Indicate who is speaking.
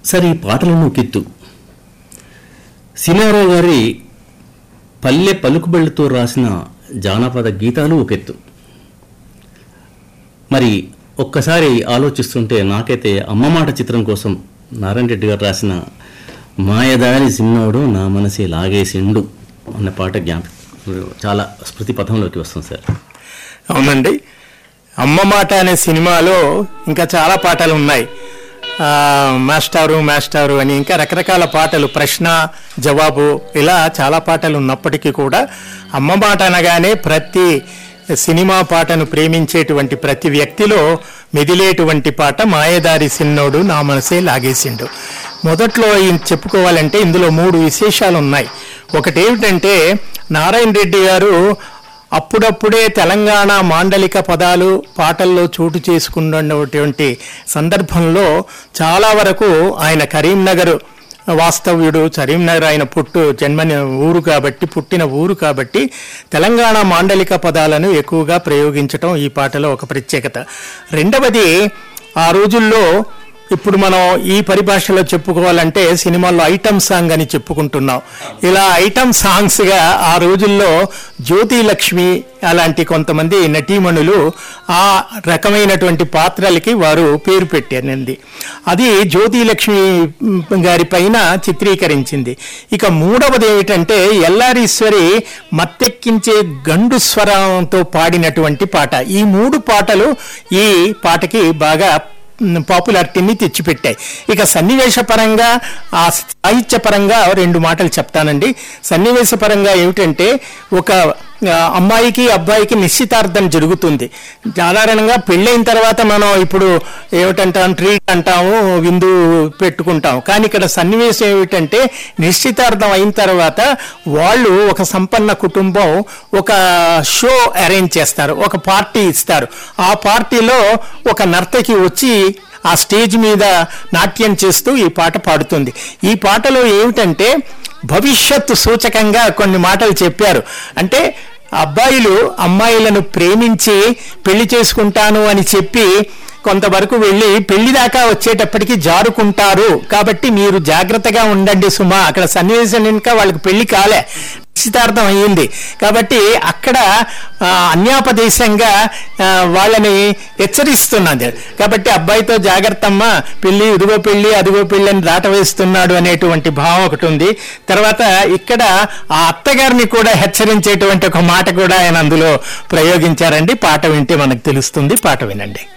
Speaker 1: సరే ఈ పాటలను కిత్తు సినారావు గారి పల్లె పలుకుబళ్ళతో రాసిన జానపద గీతాలు ఒక ఎత్తు మరి ఒక్కసారి ఆలోచిస్తుంటే నాకైతే అమ్మ మాట చిత్రం కోసం నారాయణ రెడ్డి గారు రాసిన మాయదారి సిన్నోడు నా మనసే లాగేసిండు అన్న పాట జ్ఞాపకం చాలా స్మృతి పథంలోకి వస్తుంది సార్
Speaker 2: అవునండి అమ్మ మాట అనే సినిమాలో ఇంకా చాలా పాటలు ఉన్నాయి ఆ, మాస్టారు మాస్టారు అని ఇంకా రకరకాల పాటలు ప్రశ్న జవాబు ఇలా చాలా పాటలు ఉన్నప్పటికీ కూడా అమ్మ మాట అనగానే ప్రతి సినిమా పాటను ప్రేమించేటువంటి ప్రతి వ్యక్తిలో మెదిలేటువంటి పాట మాయదారి సిన్నోడు నా మనసే లాగేసిండు మొదట్లో ఈయన చెప్పుకోవాలంటే ఇందులో మూడు విశేషాలు ఉన్నాయి ఒకటి ఏమిటంటే నారాయణ రెడ్డి గారు అప్పుడప్పుడే తెలంగాణ మాండలిక పదాలు పాటల్లో చోటు చేసుకున్నటువంటి సందర్భంలో చాలా వరకు ఆయన కరీంనగర్ వాస్తవ్యుడు కరీంనగర్ ఆయన పుట్టు జన్మని ఊరు కాబట్టి పుట్టిన ఊరు కాబట్టి తెలంగాణ మాండలిక పదాలను ఎక్కువగా ప్రయోగించటం ఈ పాటలో ఒక ప్రత్యేకత రెండవది ఆ రోజుల్లో ఇప్పుడు మనం ఈ పరిభాషలో చెప్పుకోవాలంటే సినిమాల్లో ఐటమ్ సాంగ్ అని చెప్పుకుంటున్నాం ఇలా ఐటమ్ సాంగ్స్ గా ఆ రోజుల్లో జ్యోతి లక్ష్మి అలాంటి కొంతమంది నటీమణులు ఆ రకమైనటువంటి పాత్రలకి వారు పేరు పెట్టారండి అది జ్యోతి లక్ష్మి మ్, గారి పైన చిత్రీకరించింది ఇక మూడవది ఏమిటంటే ఎల్లారీశ్వరి మత్తెక్కించే గండు స్వరంతో పాడినటువంటి పాట ఈ మూడు పాటలు ఈ పాటకి బాగా పాపులారిటీని తెచ్చిపెట్టాయి ఇక సన్నివేశ పరంగా ఆ సాహిత్య పరంగా రెండు మాటలు చెప్తానండి సన్నివేశ పరంగా ఏమిటంటే ఒక ఆ, అమ్మాయికి అబ్బాయికి నిశ్చితార్థం జరుగుతుంది సాధారణంగా పెళ్ళైన తర్వాత మనం ఇప్పుడు ఏమిటంటాం ట్రీట్ అంటాము విందు పెట్టుకుంటాం కానీ ఇక్కడ సన్నివేశం ఏమిటంటే నిశ్చితార్థం అయిన తర్వాత వాళ్ళు ఒక సంపన్న కుటుంబం ఒక షో అరేంజ్ చేస్తారు ఒక పార్టీ ఇస్తారు ఆ పార్టీలో ఒక నర్తకి వచ్చి ఆ స్టేజ్ మీద నాట్యం చేస్తూ ఈ పాట పాడుతుంది ఈ పాటలో ఏమిటంటే భవిష్యత్తు సూచకంగా కొన్ని మాటలు చెప్పారు అంటే అబ్బాయిలు అమ్మాయిలను ప్రేమించి పెళ్లి చేసుకుంటాను అని చెప్పి కొంతవరకు వెళ్ళి పెళ్లి దాకా వచ్చేటప్పటికి జారుకుంటారు కాబట్టి మీరు జాగ్రత్తగా ఉండండి సుమా అక్కడ సన్నివేశం ఇంకా వాళ్ళకి పెళ్లి కాలే నిశ్చితార్థం అయ్యింది కాబట్టి అక్కడ ఆ, అన్యాపదేశంగా ఆ, వాళ్ళని హెచ్చరిస్తున్నది కాబట్టి అబ్బాయితో జాగ్రత్త అమ్మా పెళ్లి ఇదిగో పెళ్లి అదిగో పెళ్లి అని దాట వేస్తున్నాడు అనేటువంటి భావం ఒకటి ఉంది తర్వాత ఇక్కడ ఆ అత్తగారిని కూడా హెచ్చరించేటువంటి ఒక మాట కూడా ఆయన అందులో ప్రయోగించారండి పాట వింటే మనకు తెలుస్తుంది పాట వినండి